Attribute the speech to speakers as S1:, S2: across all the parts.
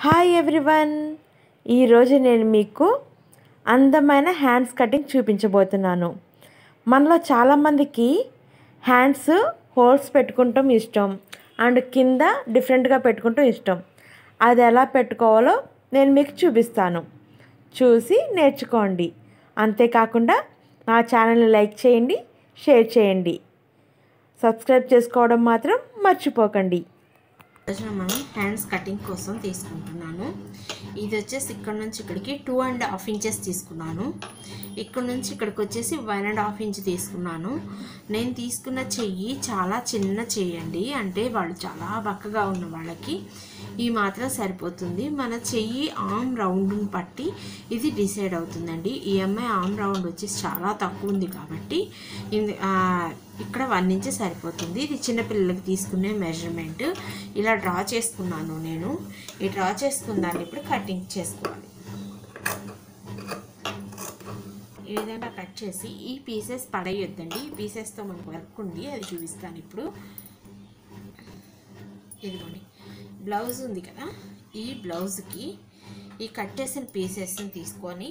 S1: hi everyone ఈరోజు నేను మీకు అందమైన హ్యాండ్స్ కటింగ్ చూపించబోతున్నాను మనలో చాలామందికి హ్యాండ్స్ హోల్స్ పెట్టుకుంటాం ఇష్టం అండ్ కింద డిఫరెంట్గా పెట్టుకుంటాం ఇష్టం అది ఎలా పెట్టుకోవాలో నేను మీకు చూపిస్తాను చూసి నేర్చుకోండి అంతేకాకుండా నా ఛానల్ని లైక్ చేయండి షేర్ చేయండి సబ్స్క్రైబ్ చేసుకోవడం మాత్రం మర్చిపోకండి
S2: రోజున మనం హ్యాండ్స్ కటింగ్ కోసం తీసుకుంటున్నాను ఇది వచ్చేసి ఇక్కడ నుంచి ఇక్కడికి టూ అండ్ హాఫ్ ఇంచెస్ తీసుకున్నాను ఇక్కడ నుంచి ఇక్కడికి వచ్చేసి వన్ అండ్ హాఫ్ ఇంచ్ తీసుకున్నాను నేను తీసుకున్న చెయ్యి చాలా చిన్న చెయ్యి అండి అంటే వాళ్ళు చాలా బక్కగా ఉన్న వాళ్ళకి ఈ మాత్రం సరిపోతుంది మన చెయ్యి ఆమ్ రౌండ్ని బట్టి ఇది డిసైడ్ అవుతుందండి ఈ అమ్మాయి ఆమ్ రౌండ్ వచ్చేసి చాలా తక్కువ ఉంది కాబట్టి ఇది- ఆ, ఇక్కడ వన్ ఇంచ్ సరిపోతుంది ఇది చిన్నపిల్లలకి తీసుకునే మెజర్మెంట్ ఇలా డ్రా చేసుకున్నాను నేను ఈ డ్రా చేసుకున్న దాన్ని ఇప్పుడు కటింగ్ చేసుకోవాలి ఈ విధంగా కట్ చేసి ఈ పీసెస్ పడేయొద్దండి ఈ పీసెస్తో మనకు వర్క్ ఉంది అది చూపిస్తాను ఇప్పుడు ఇదిగోండి బ్లౌజ్ ఉంది కదా ఈ బ్లౌజ్కి ఈ కట్ చేసిన పీసెస్ని తీసుకొని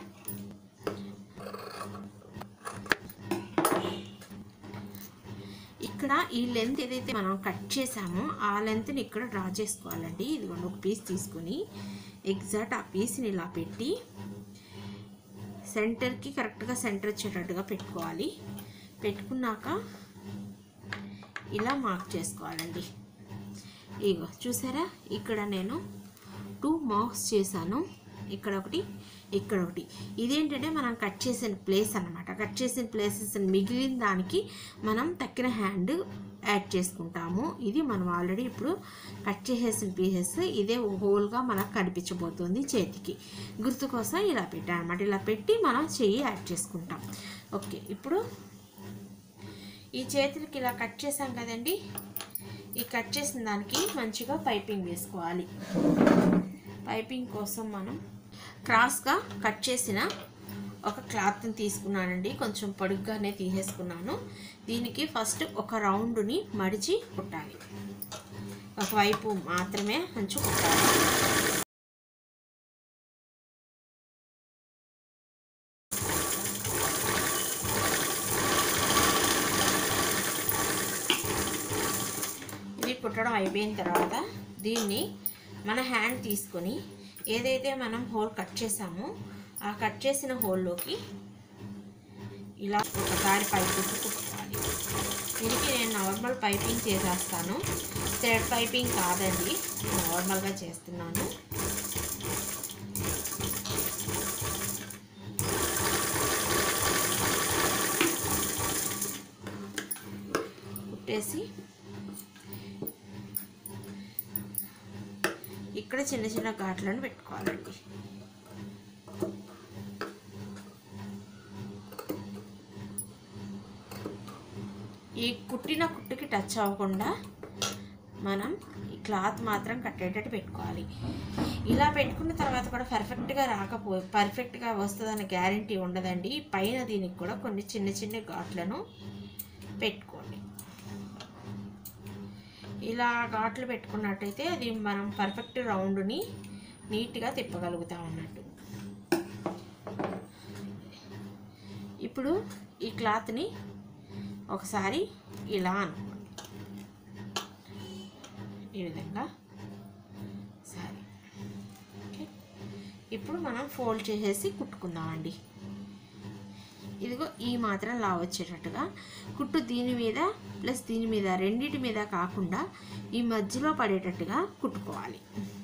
S2: ఇక్కడ ఈ లెంత్ ఏదైతే మనం కట్ చేసామో ఆ లెంత్ని ఇక్కడ డ్రా చేసుకోవాలండి ఇదిగోండి ఒక పీస్ తీసుకొని ఎగ్జాక్ట్ ఆ పీస్ని ఇలా పెట్టి సెంటర్కి కరెక్ట్గా సెంటర్ వచ్చేటట్టుగా పెట్టుకోవాలి పెట్టుకున్నాక ఇలా మార్క్ చేసుకోవాలండి ఇగో చూసారా ఇక్కడ నేను టూ మార్క్స్ చేశాను ఇక్కడ ఒకటి ఇక్కడ ఒకటి ఇదేంటంటే మనం కట్ చేసిన ప్లేస్ అన్నమాట కట్ చేసిన ప్లేసెస్ మిగిలిన దానికి మనం తక్కిన హ్యాండ్ యాడ్ చేసుకుంటాము ఇది మనం ఆల్రెడీ ఇప్పుడు కట్ చేసేసిన పీసెస్ ఇదే హోల్గా మనకు కనిపించబోతుంది చేతికి గుర్తు కోసం ఇలా పెట్టాను అనమాట ఇలా పెట్టి మనం చెయ్యి యాడ్ చేసుకుంటాం ఓకే ఇప్పుడు ఈ చేతులకి ఇలా కట్ చేసాం కదండి ఈ కట్ చేసిన దానికి మంచిగా పైపింగ్ వేసుకోవాలి పైపింగ్ కోసం మనం క్రాస్గా కట్ చేసిన ఒక క్లాత్ని తీసుకున్నానండి కొంచెం పొడుగ్గానే తీసేసుకున్నాను దీనికి ఫస్ట్ ఒక రౌండ్ని మడిచి కుట్టాలి ఒకవైపు మాత్రమే అంచు కుట్టాలి ఇది కుట్టడం అయిపోయిన తర్వాత దీన్ని మన హ్యాండ్ తీసుకొని ఏదైతే మనం హోల్ కట్ చేసామో ఆ కట్ చేసిన హోల్లోకి ఇలా ఒకసారి పైపింగ్ కుట్టుకోవాలి దీనికి నేను నార్మల్ పైపింగ్ చేసేస్తాను థ్రెడ్ పైపింగ్ కాదండి నార్మల్గా చేస్తున్నాను కుట్టేసి ఇక్కడ చిన్న చిన్న ఘాట్లను పెట్టుకోవాలండి ఈ కుట్టిన కుట్టుకి టచ్ అవ్వకుండా మనం ఈ క్లాత్ మాత్రం కట్టేటట్టు పెట్టుకోవాలి ఇలా పెట్టుకున్న తర్వాత కూడా పర్ఫెక్ట్గా రాకపో పర్ఫెక్ట్గా వస్తుందన్న గ్యారంటీ ఉండదండి పైన దీనికి కూడా కొన్ని చిన్న చిన్న ఘాట్లను పెట్టుకోండి ఇలా ఘాట్లు పెట్టుకున్నట్టయితే అది మనం పర్ఫెక్ట్ రౌండ్ని నీట్గా తిప్పగలుగుతాం అన్నట్టు ఇప్పుడు ఈ క్లాత్ని ఒకసారి ఇలా అనుకోండి ఈ విధంగా సరే ఓకే ఇప్పుడు మనం ఫోల్డ్ చేసేసి కుట్టుకుందామండి ఇదిగో ఈ మాత్రం లా వచ్చేటట్టుగా కుట్టు దీని మీద ప్లస్ దీని మీద రెండింటి మీద కాకుండా ఈ మధ్యలో పడేటట్టుగా కుట్టుకోవాలి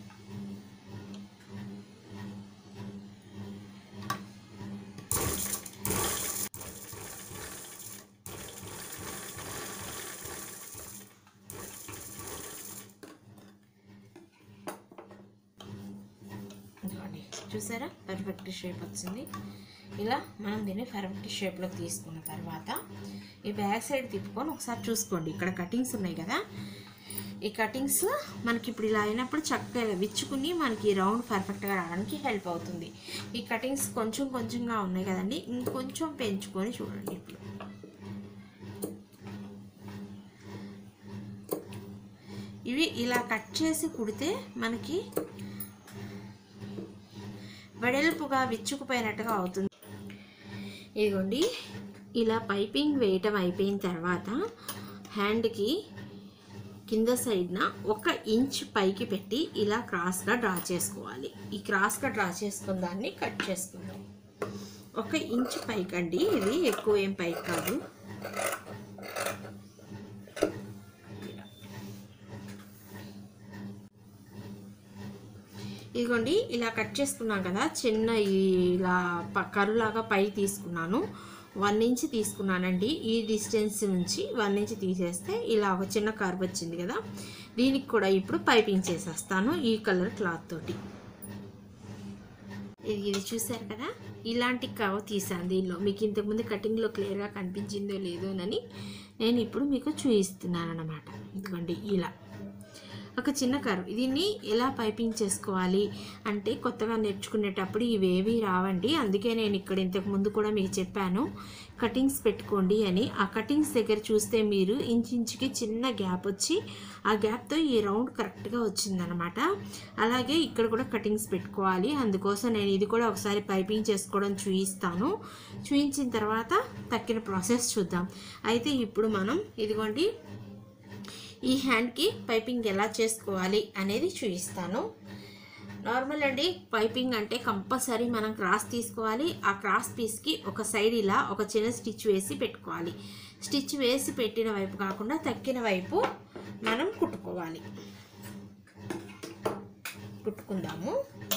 S2: ఇదిగోండి చూసారా పర్ఫెక్ట్ షేప్ వచ్చింది ఇలా మనం దీన్ని పర్ఫెక్ట్ షేప్లోకి తీసుకున్న తర్వాత ఈ బ్యాక్ సైడ్ తిప్పుకొని ఒకసారి చూసుకోండి ఇక్కడ కటింగ్స్ ఉన్నాయి కదా ఈ కటింగ్స్ మనకి ఇప్పుడు ఇలా అయినప్పుడు చక్కగా విచ్చుకుని మనకి రౌండ్ పర్ఫెక్ట్గా రావడానికి హెల్ప్ అవుతుంది ఈ కటింగ్స్ కొంచెం కొంచెంగా ఉన్నాయి కదండి ఇంకొంచెం పెంచుకొని చూడండి ఇప్పుడు ఇవి ఇలా కట్ చేసి కుడితే మనకి వెడల్పుగా విచ్చుకుపోయినట్టుగా అవుతుంది ఇదిగోండి ఇలా పైపింగ్ వేయటం అయిపోయిన తర్వాత హ్యాండ్కి కింద సైడ్న ఒక ఇంచ్ పైకి పెట్టి ఇలా క్రాస్గా డ్రా చేసుకోవాలి ఈ క్రాస్గా డ్రా చేసుకున్న దాన్ని కట్ చేసుకుందాం ఒక ఇంచ్ పైకి అండి ఇది ఎక్కువ ఏం పైకి కాదు ఇదిగోండి ఇలా కట్ చేసుకున్నాం కదా చిన్న ఈ- ఇలా ప- కరులాగా పై తీసుకున్నాను వన్ ఇంచ్ తీసుకున్నానండి ఈ డిస్టెన్స్ నుంచి వన్ ఇంచ్ తీసేస్తే ఇలా ఒక చిన్న కర్వ్ వచ్చింది కదా దీనికి కూడా ఇప్పుడు పైపింగ్ చేసేస్తాను ఈ కలర్ క్లాత్ తోటి ఇది ఇది చూసారు కదా ఇలాంటి కవ తీసాను దీనిలో మీకు ఇంతకుముందు కటింగ్లో క్లియర్గా కనిపించిందో లేదోనని నేను ఇప్పుడు మీకు చూపిస్తున్నాను అన్నమాట ఇదిగోండి ఇలా ఒక చిన్న కర్వ్ దీన్ని ఎలా పైపింగ్ చేసుకోవాలి అంటే కొత్తగా నేర్చుకునేటప్పుడు ఇవేవి రావండి అందుకే నేను ఇక్కడ ఇంతకు ముందు కూడా మీకు చెప్పాను కటింగ్స్ పెట్టుకోండి అని ఆ కటింగ్స్ దగ్గర చూస్తే మీరు ఇంచుకి చిన్న గ్యాప్ వచ్చి ఆ గ్యాప్తో ఈ రౌండ్ కరెక్ట్గా వచ్చిందనమాట అలాగే ఇక్కడ కూడా కటింగ్స్ పెట్టుకోవాలి అందుకోసం నేను ఇది కూడా ఒకసారి పైపింగ్ చేసుకోవడం చూపిస్తాను చూపించిన తర్వాత తక్కిన ప్రాసెస్ చూద్దాం అయితే ఇప్పుడు మనం ఇదిగోండి ఈ హ్యాండ్కి పైపింగ్ ఎలా చేసుకోవాలి అనేది చూపిస్తాను నార్మల్ అండి పైపింగ్ అంటే కంపల్సరీ మనం క్రాస్ తీసుకోవాలి ఆ క్రాస్ పీస్కి ఒక సైడ్ ఇలా ఒక చిన్న స్టిచ్ వేసి పెట్టుకోవాలి స్టిచ్ వేసి పెట్టిన వైపు కాకుండా తక్కిన వైపు మనం కుట్టుకోవాలి కుట్టుకుందాము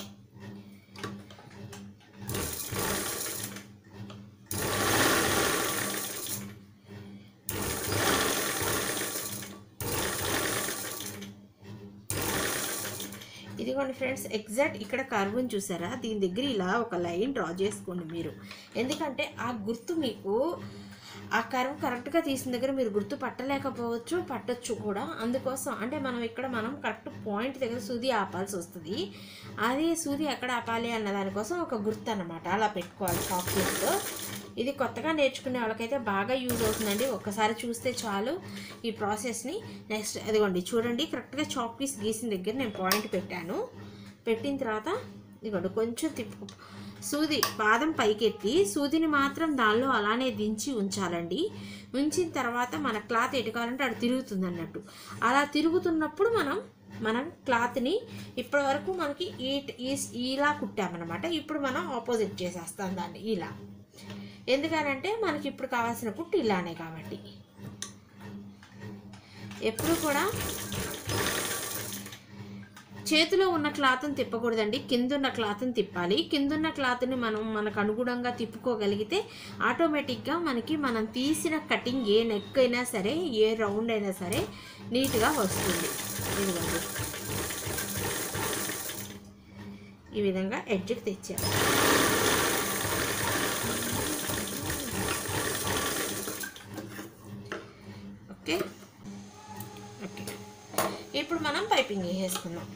S2: ఇదిగోండి ఫ్రెండ్స్ ఎగ్జాక్ట్ ఇక్కడ కర్వ్ని చూసారా దీని దగ్గర ఇలా ఒక లైన్ డ్రా చేసుకోండి మీరు ఎందుకంటే ఆ గుర్తు మీకు ఆ కర్వ్ కరెక్ట్గా తీసిన దగ్గర మీరు గుర్తు పట్టలేకపోవచ్చు పట్టొచ్చు కూడా అందుకోసం అంటే మనం ఇక్కడ మనం కరెక్ట్ పాయింట్ దగ్గర సూది ఆపాల్సి వస్తుంది అది సూది ఎక్కడ ఆపాలి అన్న దానికోసం ఒక గుర్తు అన్నమాట అలా పెట్టుకోవాలి చాక్లెట్తో ఇది కొత్తగా నేర్చుకునే వాళ్ళకైతే బాగా యూజ్ అవుతుందండి ఒక్కసారి చూస్తే చాలు ఈ ప్రాసెస్ని నెక్స్ట్ అదిగోండి చూడండి కరెక్ట్గా చాక్ పీస్ గీసిన దగ్గర నేను పాయింట్ పెట్టాను పెట్టిన తర్వాత ఇదిగోండి కొంచెం తిప్పు సూది పాదం పైకెత్తి సూదిని మాత్రం దానిలో అలానే దించి ఉంచాలండి ఉంచిన తర్వాత మన క్లాత్ ఎటు కావాలంటే అటు తిరుగుతుంది అన్నట్టు అలా తిరుగుతున్నప్పుడు మనం మనం క్లాత్ని ఇప్పటి వరకు మనకి ఈ ఈ- ఇలా కుట్టామన్నమాట ఇప్పుడు మనం ఆపోజిట్ చేసేస్తాం దాన్ని ఇలా ఎందుకనంటే మనకి ఇప్పుడు కావాల్సిన కుట్టు ఇలానే కాబట్టి ఎప్పుడు కూడా చేతిలో ఉన్న క్లాత్ని తిప్పకూడదండి కిందున్న క్లాత్ని తిప్పాలి కిందున్న క్లాత్ని మనం మనకు అనుగుణంగా తిప్పుకోగలిగితే ఆటోమేటిక్గా మనకి మనం తీసిన కటింగ్ ఏ నెక్ అయినా సరే ఏ రౌండ్ అయినా సరే నీట్గా వస్తుంది ఇదిగోండి ఈ విధంగా ఎడ్జ్కి తెచ్చాను ఓకే ఓకే ఇప్పుడు మనం పైపింగ్ వేసేసుకుందాం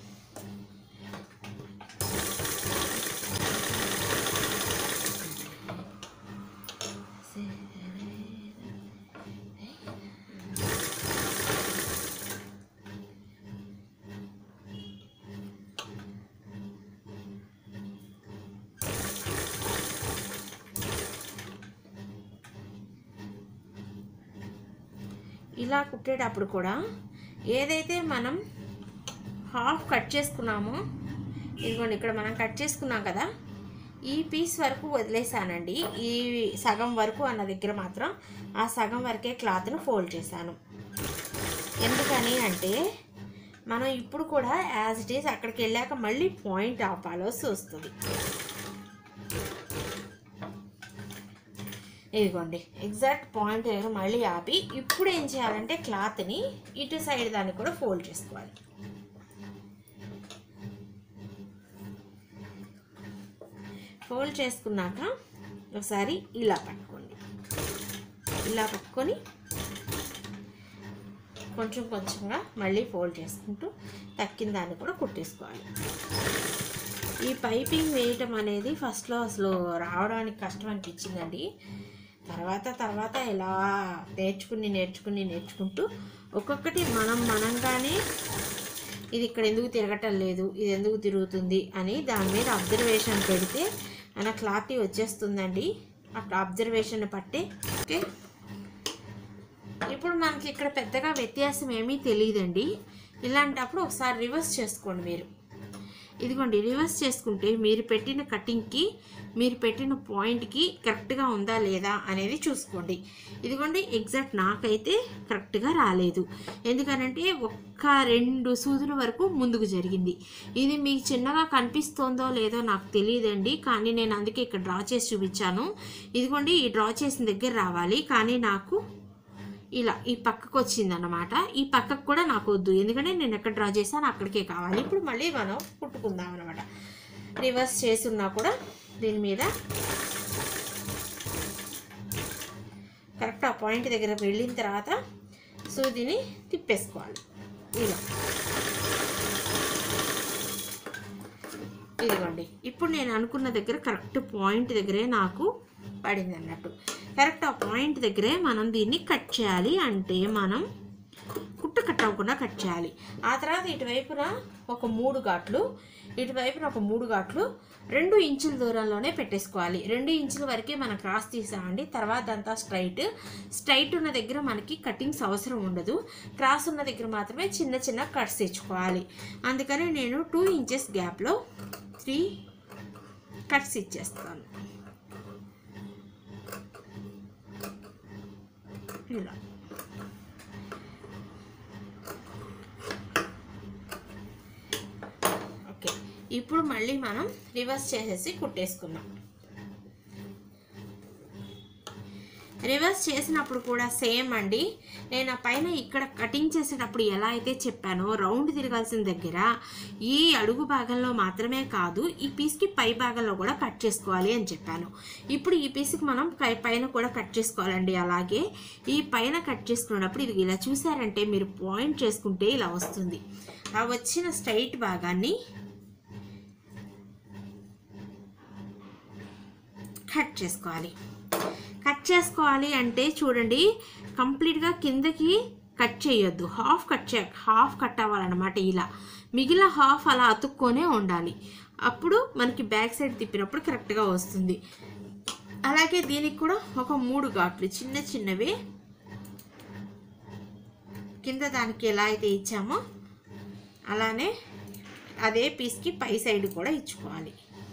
S2: ఇలా కుట్టేటప్పుడు కూడా ఏదైతే మనం హాఫ్ కట్ చేసుకున్నామో ఇదిగోండి ఇక్కడ మనం కట్ చేసుకున్నాం కదా ఈ పీస్ వరకు వదిలేసానండి ఈ సగం వరకు అన్న దగ్గర మాత్రం ఆ సగం వరకే క్లాత్ను ఫోల్డ్ చేశాను ఎందుకని అంటే మనం ఇప్పుడు కూడా యాజ్ ఇట్ ఈస్ అక్కడికి వెళ్ళాక మళ్ళీ పాయింట్ ఆపాల్సి వస్తుంది ఇదిగోండి ఎగ్జాక్ట్ పాయింట్ దగ్గర మళ్ళీ ఆపి ఇప్పుడు ఏం చేయాలంటే క్లాత్ని ఇటు సైడ్ దాన్ని కూడా ఫోల్డ్ చేసుకోవాలి ఫోల్డ్ చేసుకున్నాక ఒకసారి ఇలా పట్టుకోండి ఇలా పట్టుకొని కొంచెం కొంచెంగా మళ్ళీ ఫోల్డ్ చేసుకుంటూ తక్కిన దాన్ని కూడా కుట్టేసుకోవాలి ఈ పైపింగ్ వేయటం అనేది ఫస్ట్లో అసలు రావడానికి కష్టం అనిపించిందండి తర్వాత తర్వాత ఇలా నేర్చుకుని నేర్చుకుని నేర్చుకుంటూ ఒక్కొక్కటి మనం మనంగానే ఇది ఇక్కడ ఎందుకు తిరగటం లేదు ఇది ఎందుకు తిరుగుతుంది అని దాని మీద అబ్జర్వేషన్ పెడితే మన క్లారిటీ వచ్చేస్తుందండి అట్లా అబ్జర్వేషన్ పట్టే ఓకే ఇప్పుడు మనకి ఇక్కడ పెద్దగా వ్యత్యాసం ఏమీ తెలియదండి ఇలాంటప్పుడు ఒకసారి రివర్స్ చేసుకోండి మీరు ఇదిగోండి రివర్స్ చేసుకుంటే మీరు పెట్టిన కటింగ్కి మీరు పెట్టిన పాయింట్కి కరెక్ట్గా ఉందా లేదా అనేది చూసుకోండి ఇదిగోండి ఎగ్జాక్ట్ నాకైతే కరెక్ట్గా రాలేదు ఎందుకనంటే ఒక్క రెండు సూదుల వరకు ముందుకు జరిగింది ఇది మీకు చిన్నగా కనిపిస్తోందో లేదో నాకు తెలియదండి కానీ నేను అందుకే ఇక్కడ డ్రా చేసి చూపించాను ఇదిగోండి ఈ డ్రా చేసిన దగ్గర రావాలి కానీ నాకు ఇలా ఈ పక్కకు వచ్చిందన్నమాట ఈ పక్కకు కూడా నాకు వద్దు ఎందుకంటే నేను ఎక్కడ డ్రా చేశాను అక్కడికే కావాలి ఇప్పుడు మళ్ళీ మనం కుట్టుకుందాం అనమాట రివర్స్ చేసున్నా కూడా దీని మీద కరెక్ట్ ఆ పాయింట్ దగ్గర వెళ్ళిన తర్వాత సూదిని తిప్పేసుకోవాలి ఇలా ఇదిగోండి ఇప్పుడు నేను అనుకున్న దగ్గర కరెక్ట్ పాయింట్ దగ్గరే నాకు పడింది అన్నట్టు కరెక్ట్ ఆ పాయింట్ దగ్గరే మనం దీన్ని కట్ చేయాలి అంటే మనం కుట్టు కట్ అవ్వకుండా కట్ చేయాలి ఆ తర్వాత ఇటువైపున ఒక మూడు ఘాట్లు ఇటువైపున ఒక మూడు ఘాట్లు రెండు ఇంచుల దూరంలోనే పెట్టేసుకోవాలి రెండు ఇంచుల వరకే మనం క్రాస్ తీసామండి తర్వాత అంతా స్ట్రైట్ స్ట్రైట్ ఉన్న దగ్గర మనకి కటింగ్స్ అవసరం ఉండదు క్రాస్ ఉన్న దగ్గర మాత్రమే చిన్న చిన్న కట్స్ తెచ్చుకోవాలి అందుకని నేను టూ ఇంచెస్ గ్యాప్లో త్రీ కట్స్ ఇచ్చేస్తాను ఇలా ఓకే ఇప్పుడు మళ్ళీ మనం రివర్స్ చేసేసి కుట్టేసుకుందాం రివర్స్ చేసినప్పుడు కూడా సేమ్ అండి నేను ఆ పైన ఇక్కడ కటింగ్ చేసేటప్పుడు ఎలా అయితే చెప్పానో రౌండ్ తిరగాల్సిన దగ్గర ఈ అడుగు భాగంలో మాత్రమే కాదు ఈ పీస్కి పై భాగంలో కూడా కట్ చేసుకోవాలి అని చెప్పాను ఇప్పుడు ఈ పీస్కి మనం పై- పైన కూడా కట్ చేసుకోవాలండి అలాగే ఈ పైన కట్ చేసుకున్నప్పుడు ఇది ఇలా చూసారంటే మీరు పాయింట్ చేసుకుంటే ఇలా వస్తుంది ఆ వచ్చిన స్ట్రైట్ భాగాన్ని కట్ చేసుకోవాలి కట్ చేసుకోవాలి అంటే చూడండి కంప్లీట్గా కిందకి కట్ చేయొద్దు హాఫ్ కట్ చే హాఫ్ కట్ అవ్వాలన్నమాట ఇలా మిగిలిన హాఫ్ అలా అతుక్కొనే ఉండాలి అప్పుడు మనకి బ్యాక్ సైడ్ తిప్పినప్పుడు కరెక్ట్గా వస్తుంది అలాగే దీనికి కూడా ఒక మూడు ఘాట్లు చిన్న చిన్నవి కింద దానికి ఎలా అయితే ఇచ్చామో అలానే అదే పీస్కి పై సైడ్ కూడా ఇచ్చుకోవాలి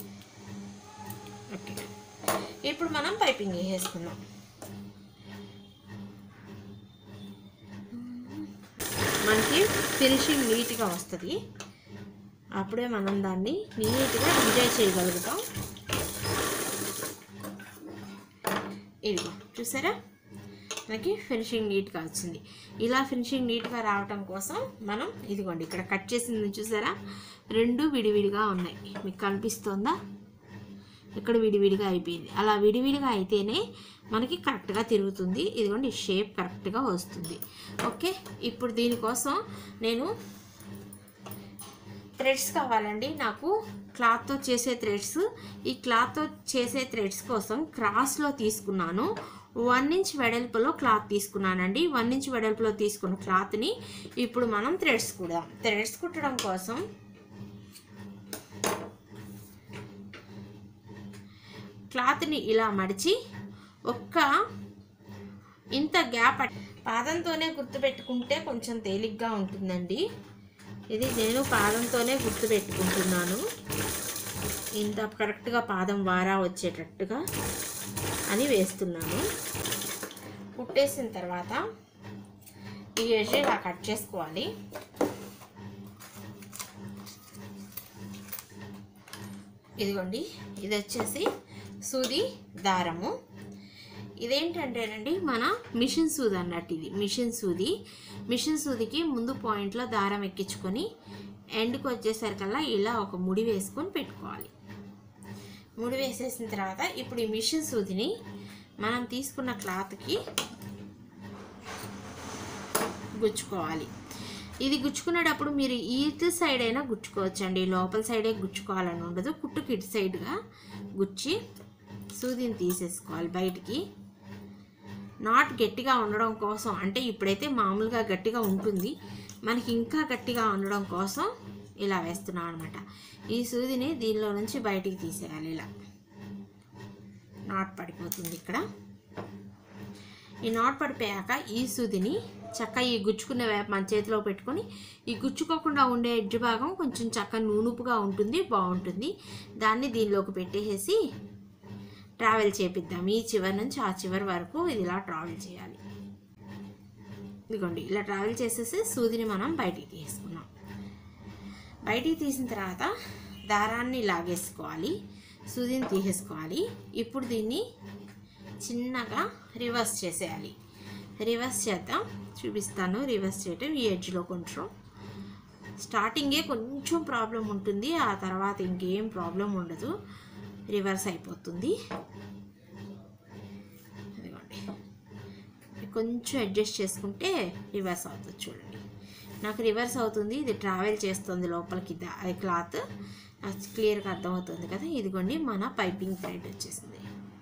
S2: ఓకే ఇప్పుడు మనం పైపింగ్ వేసేసుకుందాం మనకి ఫినిషింగ్ నీట్గా వస్తుంది అప్పుడే మనం దాన్ని నీట్గా ఎంజాయ్ చేయగలుగుతాం ఇదిగో చూసారా మనకి ఫినిషింగ్ నీట్గా వచ్చింది ఇలా ఫినిషింగ్ నీట్గా రావటం కోసం మనం ఇదిగోండి ఇక్కడ కట్ చేసింది చూసారా రెండు విడివిడిగా ఉన్నాయి మీకు కనిపిస్తుందా ఇక్కడ విడివిడిగా అయిపోయింది అలా విడివిడిగా అయితేనే మనకి కరెక్ట్గా తిరుగుతుంది ఇదిగోండి షేప్ కరెక్ట్గా వస్తుంది ఓకే ఇప్పుడు దీనికోసం నేను థ్రెడ్స్ కావాలండి నాకు క్లాత్తో చేసే థ్రెడ్స్ ఈ క్లాత్తో చేసే థ్రెడ్స్ కోసం క్రాస్లో తీసుకున్నాను వన్ ఇంచ్ వెడల్పులో క్లాత్ తీసుకున్నానండి వన్ ఇంచ్ వెడల్పులో తీసుకున్న క్లాత్ని ఇప్పుడు మనం థ్రెడ్స్ కుడదాం థ్రెడ్స్ కుట్టడం కోసం క్లాత్ని ఇలా మడిచి ఒక్క ఇంత గ్యాప్ అట్- పాదంతోనే గుర్తుపెట్టుకుంటే కొంచెం తేలిగ్గా ఉంటుందండి ఇది నేను పాదంతోనే గుర్తుపెట్టుకుంటున్నాను ఇంత కరెక్ట్గా పాదం వారా వచ్చేటట్టుగా అని వేస్తున్నాను కుట్టేసిన తర్వాత ఈ ఎడ్జ్ ఇలా కట్ చేసుకోవాలి ఇదిగోండి ఇది వచ్చేసి సూది దారము ఇదేంటంటేనండి మన మిషన్ సూది అన్నట్టు ఇది మిషన్ సూది మిషన్ సూదికి ముందు పాయింట్లో దారం ఎక్కించుకొని ఎండ్కి వచ్చేసరికల్లా ఇలా ఒక ముడి వేసుకొని పెట్టుకోవాలి ముడి వేసేసిన తర్వాత ఇప్పుడు ఈ మిషన్ సూదిని మనం తీసుకున్న క్లాత్కి గుచ్చుకోవాలి ఇది గుచ్చుకునేటప్పుడు మీరు ఇటు సైడ్ అయినా గుచ్చుకోవచ్చండి లోపల సైడే గుచ్చుకోవాలని ఉండదు కుట్టుకి ఇటు సైడ్గా గుచ్చి సూదిని తీసేసుకోవాలి బయటికి నాట్ గట్టిగా ఉండడం కోసం అంటే ఇప్పుడైతే మామూలుగా గట్టిగా ఉంటుంది మనకి ఇంకా గట్టిగా ఉండడం కోసం ఇలా వేస్తున్నాం అనమాట ఈ సూదిని దీనిలో నుంచి బయటికి తీసేయాలి ఇలా నాట్ పడిపోతుంది ఇక్కడ ఈ నాట్ పడిపోయాక ఈ సూదిని చక్క ఈ గుచ్చుకున్న వేప మన చేతిలో పెట్టుకొని ఈ గుచ్చుకోకుండా ఉండే ఎడ్జ్ భాగం కొంచెం చక్క నూనుపుగా ఉంటుంది బాగుంటుంది దాన్ని దీనిలోకి పెట్టేసేసి ట్రావెల్ చేపిద్దాం ఈ చివరి నుంచి ఆ చివరి వరకు ఇది ఇలా ట్రావెల్ చేయాలి ఇదిగోండి ఇలా ట్రావెల్ చేసేసి సూదిని మనం బయటికి తీసుకున్నాం బయటికి తీసిన తర్వాత దారాన్ని లాగేసుకోవాలి సూదిని తీసేసుకోవాలి ఇప్పుడు దీన్ని చిన్నగా రివర్స్ చేసేయాలి రివర్స్ చేద్దాం చూపిస్తాను రివర్స్ చేయటం ఈ ఎడ్జ్లో కొంచెం స్టార్టింగే కొంచెం ప్రాబ్లం ఉంటుంది ఆ తర్వాత ఇంకేం ప్రాబ్లం ఉండదు రివర్స్ అయిపోతుంది అదిగోండి కొంచెం అడ్జస్ట్ చేసుకుంటే రివర్స్ అవుతుంది చూడండి నాకు రివర్స్ అవుతుంది ఇది ట్రావెల్ చేస్తుంది లోపలికి దా- అది క్లాత్ నాకు క్లియర్గా అర్థమవుతుంది కదా ఇదిగోండి మన పైపింగ్ థ్రెడ్ వచ్చేసింది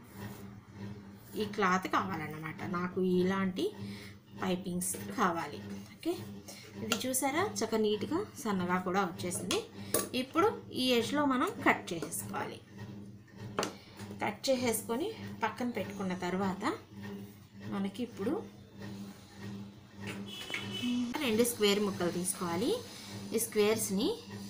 S2: ఈ క్లాత్ కావాలన్నమాట నాకు ఇలాంటి పైపింగ్స్ కావాలి ఓకే ఇది చూసారా చక్క నీట్గా సన్నగా కూడా వచ్చేసింది ఇప్పుడు ఈ ఎడ్జ్లో మనం కట్ చేసేసుకోవాలి కట్ చేసేసుకొని పక్కన పెట్టుకున్న తర్వాత మనకి ఇప్పుడు రెండు స్క్వేర్ ముక్కలు తీసుకోవాలి ఈ స్క్వేర్స్ని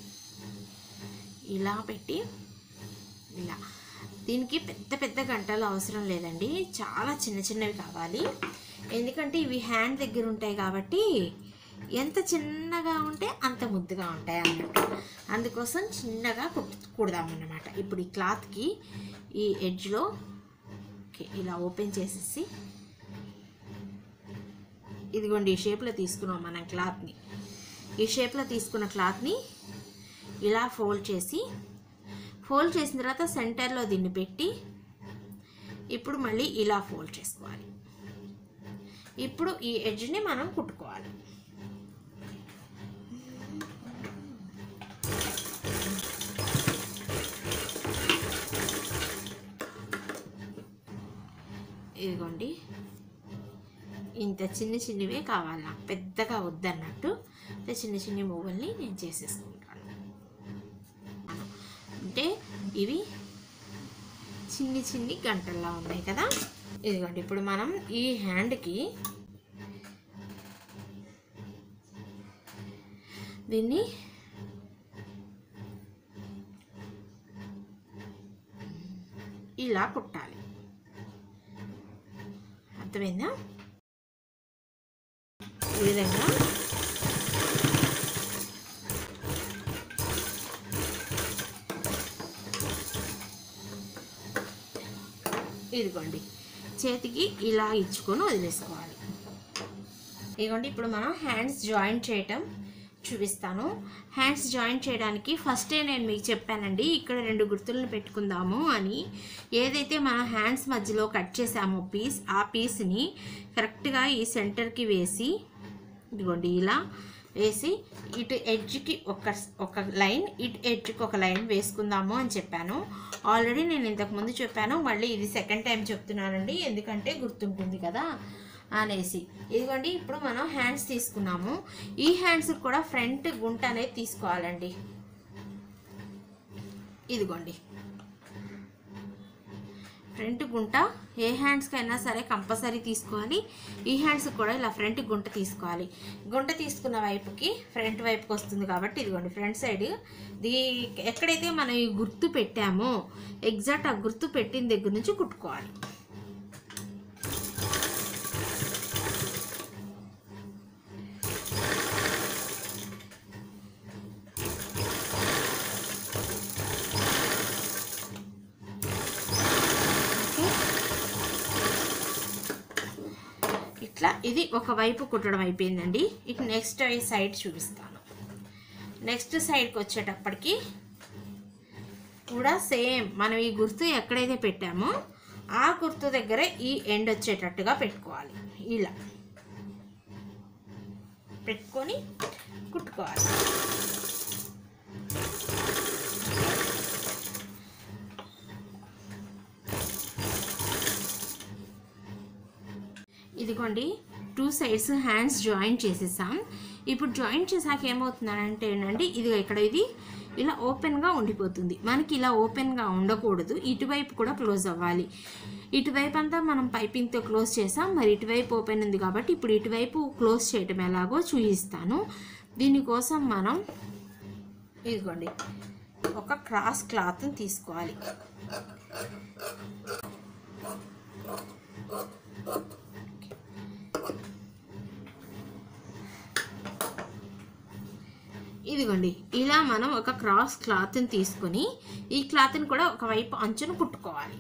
S2: ఇలా పెట్టి ఇలా దీనికి పెద్ద పెద్ద గంటలు అవసరం లేదండి చాలా చిన్న చిన్నవి కావాలి ఎందుకంటే ఇవి హ్యాండ్ దగ్గర ఉంటాయి కాబట్టి ఎంత చిన్నగా ఉంటే అంత ముద్దుగా ఉంటాయి అన్నట్టు అందుకోసం చిన్నగా కుట్ కుడదామన్నమాట ఇప్పుడు ఈ క్లాత్కి ఈ ఎడ్జ్లో ఓకే ఇలా ఓపెన్ చేసేసి ఇదిగోండి ఈ షేప్లో తీసుకున్నాం మనం క్లాత్ని ఈ షేప్లో తీసుకున్న క్లాత్ని ఇలా ఫోల్డ్ చేసి ఫోల్డ్ చేసిన తర్వాత సెంటర్లో దీన్ని పెట్టి ఇప్పుడు మళ్ళీ ఇలా ఫోల్డ్ చేసుకోవాలి ఇప్పుడు ఈ ఎడ్జ్ని మనం కుట్టుకోవాలి ఇదిగోండి ఇంత చిన్న చిన్నవే కావాలి నాకు పెద్దగా వద్దన్నట్టు ఇంత చిన్న చిన్న మువ్వల్ని నేను చేసేసుకుంటాను అంటే ఇవి చిన్ని చిన్ని గంటల్లా ఉన్నాయి కదా ఇదిగోండి ఇప్పుడు మనం ఈ హ్యాండ్కి దీన్ని ఇలా కుట్టాలి అర్థమైందా ఈ విధంగా ఇదిగోండి చేతికి ఇలా ఇచ్చుకొని వదిలేసుకోవాలి ఇదిగోండి ఇప్పుడు మనం హ్యాండ్స్ జాయింట్ చేయటం చూపిస్తాను హ్యాండ్స్ జాయింట్ చేయడానికి ఫస్టే నేను మీకు చెప్పానండి ఇక్కడ రెండు గుర్తులను పెట్టుకుందాము అని ఏదైతే మనం హ్యాండ్స్ మధ్యలో కట్ చేసామో పీస్ ఆ పీస్ని కరెక్ట్గా ఈ సెంటర్కి వేసి ఇదిగోండి ఇలా వేసి ఇటు ఎడ్జ్కి ఒక ఒక లైన్ ఇటు ఎడ్జ్కి ఒక లైన్ వేసుకుందాము అని చెప్పాను ఆల్రెడీ నేను ఇంతకుముందు చెప్పాను మళ్ళీ ఇది సెకండ్ టైం చెప్తున్నానండి ఎందుకంటే గుర్తుంటుంది కదా అనేసి ఇదిగోండి ఇప్పుడు మనం హ్యాండ్స్ తీసుకున్నాము ఈ హ్యాండ్స్ కూడా ఫ్రంట్ గుంట అనేది తీసుకోవాలండి ఇదిగోండి ఫ్రంట్ గుంట ఏ హ్యాండ్స్కైనా సరే కంపల్సరీ తీసుకోవాలి ఈ హ్యాండ్స్ కూడా ఇలా ఫ్రంట్ గుంట తీసుకోవాలి గుంట తీసుకున్న వైపుకి ఫ్రంట్ వైపుకి వస్తుంది కాబట్టి ఇదిగోండి ఫ్రంట్ సైడ్ దీ ఎక్కడైతే మనం ఈ గుర్తు పెట్టామో ఎగ్జాక్ట్ ఆ గుర్తు పెట్టిన దగ్గర నుంచి కుట్టుకోవాలి ఇట్లా ఇది ఒక వైపు కుట్టడం అయిపోయిందండి ఇక నెక్స్ట్ సైడ్ చూపిస్తాను నెక్స్ట్ సైడ్కి వచ్చేటప్పటికి కూడా సేమ్ మనం ఈ గుర్తు ఎక్కడైతే పెట్టామో ఆ గుర్తు దగ్గర ఈ ఎండ్ వచ్చేటట్టుగా పెట్టుకోవాలి ఇలా పెట్టుకొని కుట్టుకోవాలి ఇదిగోండి టూ సైడ్స్ హ్యాండ్స్ జాయిన్ చేసేసాం ఇప్పుడు జాయింట్ చేసాక ఏమవుతుందంటే ఏంటంటే ఇది ఇక్కడ ఇది ఇలా ఓపెన్గా ఉండిపోతుంది మనకి ఇలా ఓపెన్గా ఉండకూడదు ఇటువైపు కూడా క్లోజ్ అవ్వాలి ఇటువైపు అంతా మనం పైపింగ్తో క్లోజ్ చేసాం మరి ఇటువైపు ఓపెన్ ఉంది కాబట్టి ఇప్పుడు ఇటువైపు క్లోజ్ చేయడం ఎలాగో చూపిస్తాను దీనికోసం మనం ఇదిగోండి ఒక క్రాస్ క్లాత్ని తీసుకోవాలి ఇదిగోండి ఇలా మనం ఒక క్రాస్ క్లాత్ని తీసుకొని ఈ క్లాత్ని కూడా ఒకవైపు అంచును కుట్టుకోవాలి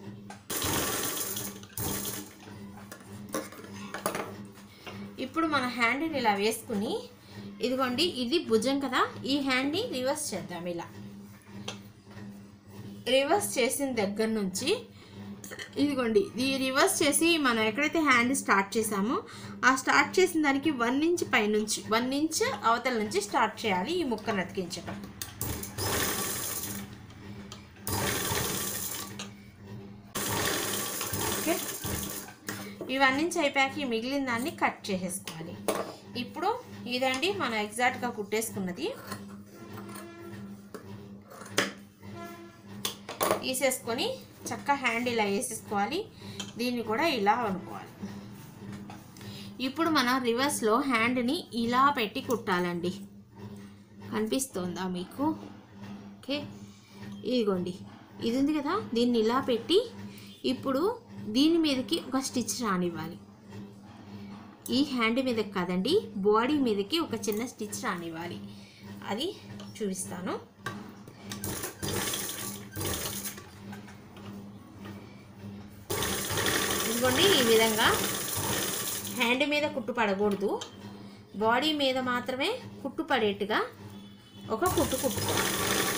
S2: ఇప్పుడు మన హ్యాండ్ని ఇలా వేసుకుని ఇదిగోండి ఇది భుజం కదా ఈ హ్యాండ్ని రివర్స్ చేద్దాం ఇలా రివర్స్ చేసిన దగ్గర నుంచి ఇదిగోండి ఇది రివర్స్ చేసి మనం ఎక్కడైతే హ్యాండ్ స్టార్ట్ చేసామో ఆ స్టార్ట్ చేసిన దానికి వన్ ఇంచ్ పైనుంచి వన్ ఇంచ్ అవతల నుంచి స్టార్ట్ చేయాలి ఈ ముక్కను అతికించడం ఓకే ఈ వన్ ఇంచ్ అయిపోయాక ఈ మిగిలిన దాన్ని కట్ చేసేసుకోవాలి ఇప్పుడు ఇదండి మనం ఎగ్జాక్ట్గా కుట్టేసుకున్నది తీసేసుకొని చక్క హ్యాండ్ ఇలా వేసేసుకోవాలి దీన్ని కూడా ఇలా అనుకోవాలి ఇప్పుడు మనం రివర్స్లో హ్యాండ్ని ఇలా పెట్టి కుట్టాలండి కనిపిస్తోందా మీకు ఓకే ఇదిగోండి ఇది ఉంది కదా దీన్ని ఇలా పెట్టి ఇప్పుడు దీని మీదకి ఒక స్టిచ్ రానివ్వాలి ఈ హ్యాండ్ మీదకి కాదండి బాడీ మీదకి ఒక చిన్న స్టిచ్ రానివ్వాలి అది చూపిస్తాను ఇదిగోండి ఈ విధంగా హ్యాండ్ మీద కుట్టు పడకూడదు బాడీ మీద మాత్రమే కుట్టు పడేట్టుగా ఒక కుట్టు కుట్టుకోవాలి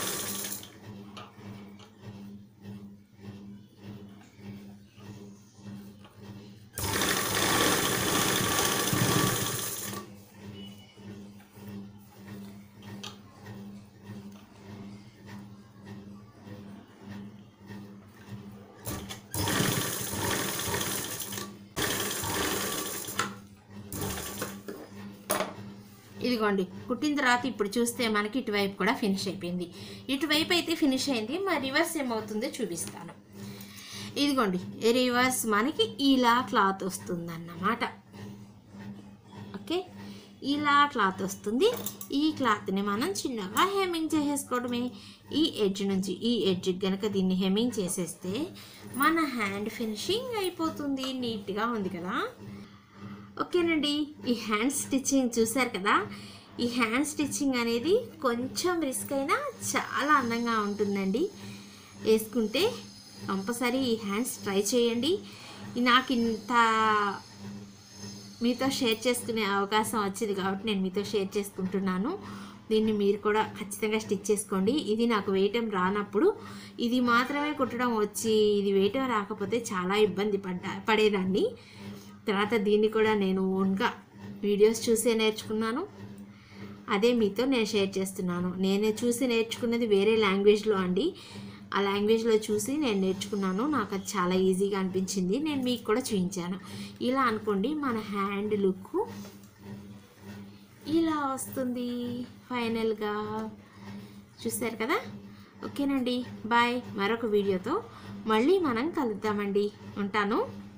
S2: ఇదిగోండి కుట్టిన తర్వాత ఇప్పుడు చూస్తే మనకి ఇటువైపు కూడా ఫినిష్ అయిపోయింది ఇటువైపు అయితే ఫినిష్ అయింది మరి రివర్స్ ఏమవుతుందో చూపిస్తాను ఇదిగోండి రివర్స్ మనకి ఇలా క్లాత్ వస్తుందన్నమాట ఓకే ఇలా క్లాత్ వస్తుంది ఈ క్లాత్ని మనం చిన్నగా హెమ్మింగ్ చేసేసుకోవడమే ఈ ఎడ్జ్ నుంచి ఈ ఎడ్జ్ కనుక దీన్ని హెమ్మింగ్ చేసేస్తే మన హ్యాండ్ ఫినిషింగ్ అయిపోతుంది నీట్గా ఉంది కదా ఓకేనండి ఈ హ్యాండ్ స్టిచ్చింగ్ చూసారు కదా ఈ హ్యాండ్ స్టిచ్చింగ్ అనేది కొంచెం రిస్క్ అయినా చాలా అందంగా ఉంటుందండి వేసుకుంటే కంపల్సరీ ఈ హ్యాండ్స్ ట్రై చేయండి నాకు ఇంత మీతో షేర్ చేసుకునే అవకాశం వచ్చింది కాబట్టి నేను మీతో షేర్ చేసుకుంటున్నాను దీన్ని మీరు కూడా ఖచ్చితంగా స్టిచ్ చేసుకోండి ఇది నాకు వేయటం రానప్పుడు ఇది మాత్రమే కుట్టడం వచ్చి ఇది వేయటం రాకపోతే చాలా ఇబ్బంది పడ్డా పడేదాన్ని తర్వాత దీన్ని కూడా నేను ఓన్గా వీడియోస్ చూసే నేర్చుకున్నాను అదే మీతో నేను షేర్ చేస్తున్నాను నేను చూసి నేర్చుకున్నది వేరే లాంగ్వేజ్లో అండి ఆ లాంగ్వేజ్లో చూసి నేను నేర్చుకున్నాను నాకు అది చాలా ఈజీగా అనిపించింది నేను మీకు కూడా చూపించాను ఇలా అనుకోండి మన హ్యాండ్ లుక్ ఇలా వస్తుంది ఫైనల్గా చూసారు కదా ఓకేనండి బాయ్ మరొక వీడియోతో మళ్ళీ మనం కలుద్దామండి ఉంటాను